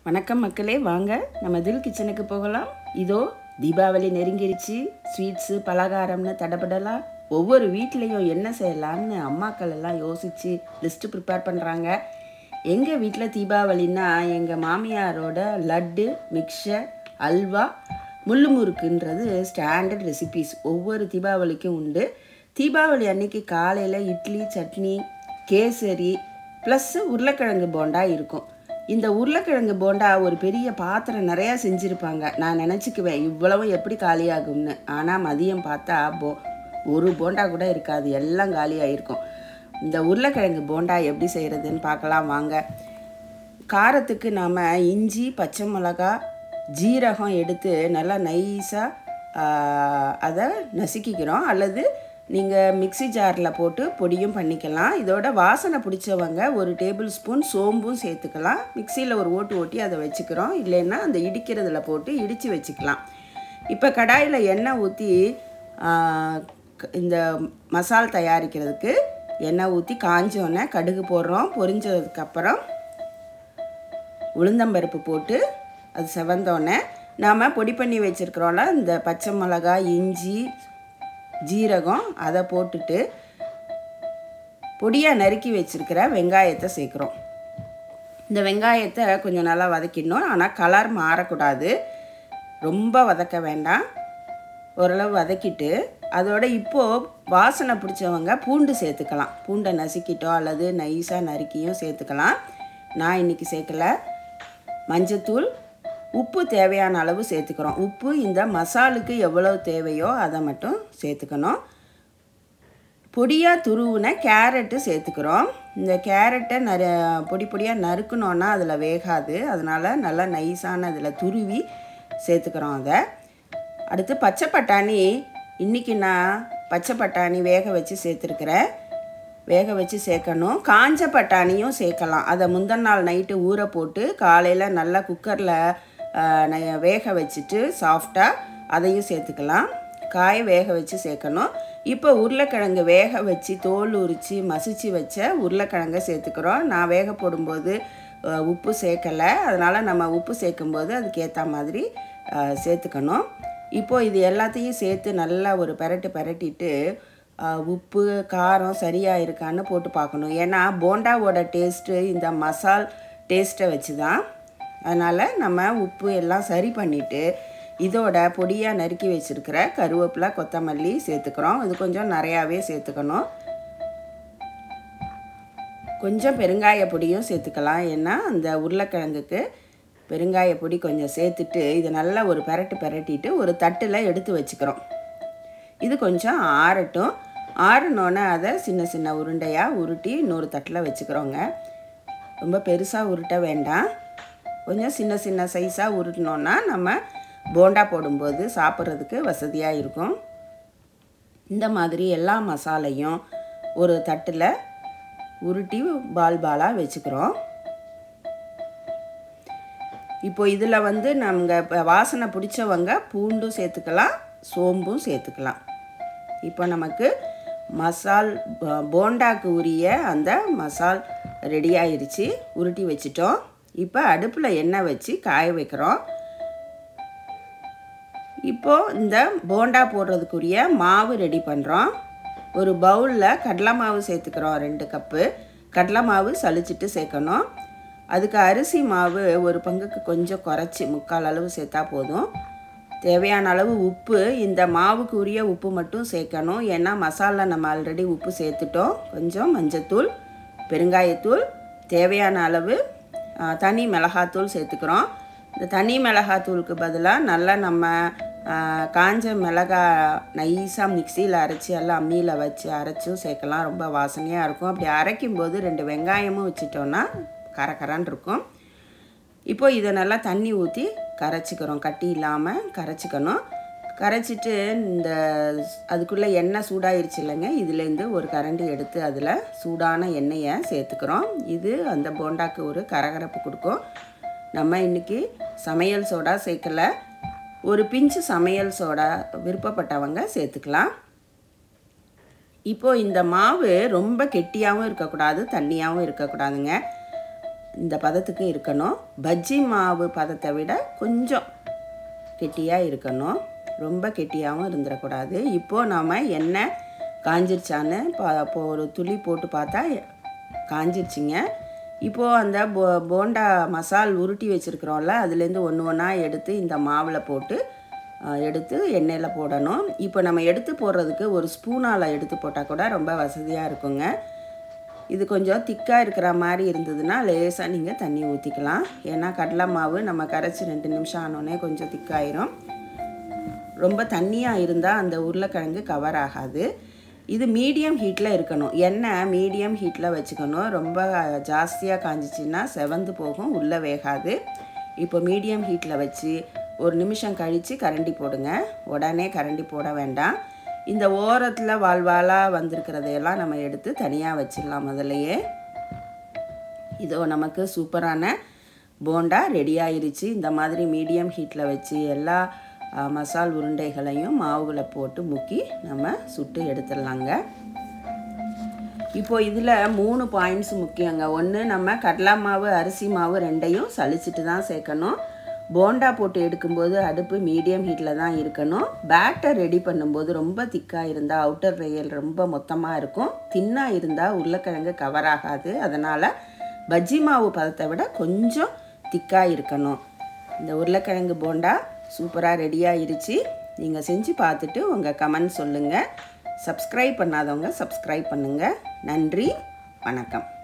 வணக்கம் மக்களே வாங்க நம்ம தில் கிச்சனுக்கு போகலாம் இதோ தீபாவளி நெருங்கிருச்சு ஸ்வீட்ஸு பலகாரம்னு தடபடலாம் ஒவ்வொரு வீட்லேயும் என்ன செய்யலாம்னு அம்மாக்கள் எல்லாம் யோசித்து லிஸ்ட்டு ப்ரிப்பேர் பண்ணுறாங்க எங்கள் வீட்டில் தீபாவளின்னா எங்கள் மாமியாரோட லட்டு மிக்சர் அல்வா முள்ளு முறுக்குன்றது ஸ்டாண்டர்ட் ரெசிபீஸ் ஒவ்வொரு தீபாவளிக்கும் உண்டு தீபாவளி அன்னைக்கு காலையில் இட்லி சட்னி கேசரி ப்ளஸ் உருளைக்கிழங்கு போண்டா இருக்கும் இந்த உருளைக்கிழங்கு போண்டா ஒரு பெரிய பாத்திரம் நிறையா செஞ்சுருப்பாங்க நான் நினச்சிக்குவேன் இவ்வளவும் எப்படி காலியாகும்னு ஆனால் மதியம் பார்த்தா போ ஒரு போண்டா கூட இருக்காது எல்லாம் காலியாகிருக்கும் இந்த உருளைக்கிழங்கு போண்டா எப்படி செய்கிறதுன்னு பார்க்கலாம் வாங்க காரத்துக்கு நாம் இஞ்சி பச்சை மிளகா ஜீரகம் எடுத்து நல்லா நைஸாக அதை நசுக்கிக்கிறோம் அல்லது நீங்கள் மிக்ஸி ஜாரில் போட்டு பொடியும் பண்ணிக்கலாம் இதோட வாசனை பிடிச்சவங்க ஒரு டேபிள் ஸ்பூன் சோம்பும் சேர்த்துக்கலாம் மிக்சியில் ஒரு ஓட்டு ஓட்டி அதை வச்சுக்கிறோம் இல்லைன்னா அந்த இடிக்கிறதுல போட்டு இடித்து வச்சுக்கலாம் இப்போ கடாயில் எண்ணெய் ஊற்றி இந்த மசால் தயாரிக்கிறதுக்கு எண்ணெய் ஊற்றி காஞ்சோன்னே கடுகு போடுறோம் பொரிஞ்சதுக்கப்புறம் உளுந்தம்பருப்பு போட்டு அது செவந்தோடனே நாம் பொடி பண்ணி வச்சுருக்குறோம்ல இந்த பச்சை மிளகா இஞ்சி ஜீரகம் அதை போட்டுட்டு பொடியாக நறுக்கி வச்சுருக்கிற வெங்காயத்தை சேர்க்குறோம் இந்த வெங்காயத்தை கொஞ்சம் நல்லா வதக்கிடணும் ஆனால் கலர் மாறக்கூடாது ரொம்ப வதக்க வேண்டாம் ஓரளவு வதக்கிட்டு அதோட இப்போது வாசனை பிடிச்சவங்க பூண்டு சேர்த்துக்கலாம் பூண்டை நசுக்கிட்டோ அல்லது நைஸாக நறுக்கியும் சேர்த்துக்கலாம் நான் இன்றைக்கி சேர்க்கல மஞ்சத்தூள் உப்பு தேவையான அளவு சேர்த்துக்கிறோம் உப்பு இந்த மசாலுக்கு எவ்வளோ தேவையோ அதை மட்டும் சேர்த்துக்கணும் பொடியாக துருவுன கேரட்டு சேர்த்துக்கிறோம் இந்த கேரட்டை நறு பொடி பொடியாக நறுக்கணுன்னா அதில் வேகாது அதனால் நல்லா நைஸான இதில் துருவி சேர்த்துக்கிறோம் அதை அடுத்து பச்சை பட்டாணி இன்றைக்கி நான் பச்சை பட்டாணி வேக வச்சு சேர்த்துருக்குறேன் வேக வச்சு சேர்க்கணும் காஞ்ச பட்டாணியும் சேர்க்கலாம் அதை முந்தின நாள் நைட்டு ஊற போட்டு காலையில் நல்லா குக்கரில் வேக வச்சுட்டு சாஃப்டாக அதையும் சேர்த்துக்கலாம் காய வேக வச்சு சேர்க்கணும் இப்போ உருளைக்கிழங்கு வேக வச்சு தோல் உரித்து மசிச்சு வச்ச உருளைக்கிழங்கை சேர்த்துக்கிறோம் நான் வேக போடும்போது உப்பு சேர்க்கலை அதனால் நம்ம உப்பு சேர்க்கும்போது அதுக்கேற்ற மாதிரி சேர்த்துக்கணும் இப்போது இது எல்லாத்தையும் சேர்த்து நல்லா ஒரு பெரட்டு பெரட்டிட்டு உப்பு காரம் சரியாக இருக்கான்னு போட்டு பார்க்கணும் ஏன்னா போண்டாவோட டேஸ்ட்டு இந்த மசால் டேஸ்ட்டை வச்சு தான் அதனால் நம்ம உப்பு எல்லாம் சரி பண்ணிவிட்டு இதோட பொடியாக நறுக்கி வச்சுருக்கிற கருவேப்பிலை கொத்தமல்லி சேர்த்துக்கிறோம் இது கொஞ்சம் நிறையாவே சேர்த்துக்கணும் கொஞ்சம் பெருங்காய பொடியும் சேர்த்துக்கலாம் ஏன்னா அந்த உருளைக்கிழங்குக்கு பெருங்காய பொடி கொஞ்சம் சேர்த்துட்டு இது நல்லா ஒரு பெரட்டு பெரட்டிட்டு ஒரு தட்டில் எடுத்து வச்சுக்கிறோம் இது கொஞ்சம் ஆறட்டும் ஆறினோன்னே அதை சின்ன சின்ன உருண்டையாக உருட்டி இன்னொரு தட்டில் வச்சுக்கிறோங்க ரொம்ப பெருசாக உருட்ட வேண்டாம் கொஞ்சம் சின்ன சின்ன சைஸாக உருட்டினோன்னா நம்ம போண்டா போடும்போது சாப்பிட்றதுக்கு வசதியாக இருக்கும் இந்த மாதிரி எல்லா மசாலையும் ஒரு தட்டில் உருட்டி பால் பாலாக வச்சுக்கிறோம் இப்போ இதில் வந்து நம்ம வாசனை பிடிச்சவங்க பூண்டும் சேர்த்துக்கலாம் சோம்பும் சேர்த்துக்கலாம் இப்போ நமக்கு மசால் போண்டாக்கு உரிய அந்த மசால் ரெடி ஆயிடுச்சு உருட்டி வச்சிட்டோம் இப்போ அடுப்பில் எண்ணெய் வச்சு காய வைக்கிறோம் இப்போது இந்த போண்டா போடுறதுக்குரிய மாவு ரெடி பண்ணுறோம் ஒரு பவுலில் கடலை மாவு சேர்த்துக்கிறோம் ரெண்டு கப்பு கடலை மாவு சளிச்சிட்டு சேர்க்கணும் அதுக்கு அரிசி மாவு ஒரு பங்குக்கு கொஞ்சம் குறைச்சி முக்கால் அளவு சேர்த்தா போதும் தேவையான அளவு உப்பு இந்த மாவுக்கு உரிய உப்பு மட்டும் சேர்க்கணும் ஏன்னா மசாலா நம்ம ஆல்ரெடி உப்பு சேர்த்துட்டோம் கொஞ்சம் மஞ்சத்தூள் பெருங்காயத்தூள் தேவையான அளவு தனி மிளகாத்தூள் சேர்த்துக்கிறோம் இந்த தனி மிளகாத்தூளுக்கு பதிலாக நல்லா நம்ம காஞ்ச மிளகா நைஸாக மிக்சியில் அரைச்சி எல்லாம் அம்மியில் வச்சு அரைச்சும் சேர்க்கலாம் ரொம்ப வாசனையாக இருக்கும் அப்படி அரைக்கும்போது ரெண்டு வெங்காயமும் வச்சிட்டோன்னா கரகரான் இருக்கும் இப்போ இதை நல்லா தண்ணி ஊற்றி கரைச்சிக்கிறோம் கட்டி இல்லாமல் கரைச்சிக்கணும் கரைச்சிட்டு இந்த அதுக்குள்ளே எண்ணெய் சூடாயிருச்சு இல்லைங்க இதுலேருந்து ஒரு கரண்டி எடுத்து அதில் சூடான எண்ணெயை சேர்த்துக்கிறோம் இது அந்த போண்டாக்கு ஒரு கரகரப்பு கொடுக்கும் நம்ம இன்றைக்கி சமையல் சோடா சேர்க்கலை ஒரு பிஞ்சு சமையல் சோடா விருப்பப்பட்டவங்க சேர்த்துக்கலாம் இப்போது இந்த மாவு ரொம்ப கெட்டியாகவும் இருக்கக்கூடாது தண்ணியாகவும் இருக்கக்கூடாதுங்க இந்த பதத்துக்கு இருக்கணும் பஜ்ஜி மாவு பதத்தை விட கொஞ்சம் கெட்டியாக இருக்கணும் ரொம்ப கெட்டியாகவும் இருந்துடக்கூடாது இப்போது நாம் எண்ணெய் காஞ்சிருச்சான்னு பா இப்போ ஒரு துளி போட்டு பார்த்தா காஞ்சிருச்சுங்க இப்போது அந்த போ போண்டா மசால் உருட்டி வச்சுருக்குறோம்ல அதுலேருந்து ஒன்று ஒன்றா எடுத்து இந்த மாவில் போட்டு ஆ, எடுத்து எண்ணெயில் போடணும் இப்போ நம்ம எடுத்து போடுறதுக்கு ஒரு ஸ்பூனால் எடுத்து போட்டால் கூட ரொம்ப வசதியாக இருக்குங்க இது கொஞ்சம் திக்காக இருக்கிற மாதிரி இருந்ததுன்னா லேசாக நீங்கள் தண்ணி ஊற்றிக்கலாம் ஏன்னா கடலை மாவு நம்ம கரைச்சி ரெண்டு நிமிஷம் ஆனோடனே கொஞ்சம் திக்காயிரும் ரொம்ப தண்ணியாக இருந்தால் அந்த உருளைக்கிழங்கு கவர் ஆகாது இது மீடியம் ஹீட்டில் இருக்கணும் எண்ணெய் மீடியம் ஹீட்டில் வச்சுக்கணும் ரொம்ப ஜாஸ்தியாக காஞ்சிச்சின்னா செவந்து போகும் உள்ளே வேகாது இப்போ மீடியம் ஹீட்டில் வச்சு ஒரு நிமிஷம் கழித்து கரண்டி போடுங்க உடனே கரண்டி போட வேண்டாம் இந்த ஓரத்தில் வால்வாலாக வந்திருக்கிறதையெல்லாம் நம்ம எடுத்து தனியாக வச்சிடலாம் முதல்லையே இதோ நமக்கு சூப்பரான போண்டா ரெடி ஆயிருச்சு இந்த மாதிரி மீடியம் ஹீட்டில் வச்சு எல்லா ஆ, மசால் உருண்டைகளையும் மாவுகளை போட்டு முக்கி நம்ம சுட்டு எடுத்துடலாங்க இப்போ இதில் மூணு பாயிண்ட்ஸ் முக்கியங்க ஒன்று நம்ம கடலை மாவு அரிசி மாவு ரெண்டையும் சலிச்சிட்டு தான் சேர்க்கணும் போண்டா போட்டு எடுக்கும்போது அடுப்பு மீடியம் ஹீட்டில் தான் இருக்கணும் பேட்டர் ரெடி பண்ணும்போது ரொம்ப திக்காக இருந்தால் அவுட்டர் ரயில் ரொம்ப மொத்தமாக இருக்கும் தின்னாக இருந்தால் உருளைக்கிழங்கு கவர் ஆகாது அதனால் பஜ்ஜி மாவு பதத்தை விட கொஞ்சம் திக்காக இருக்கணும் இந்த உருளைக்கிழங்கு போண்டா சூப்பராக ரெடி ஆயிருச்சு நீங்கள் செஞ்சு பார்த்துட்டு உங்கள் கமெண்ட் சொல்லுங்கள் சப்ஸ்கிரைப் பண்ணாதவங்க சப்ஸ்கிரைப் பண்ணுங்கள் நன்றி வணக்கம்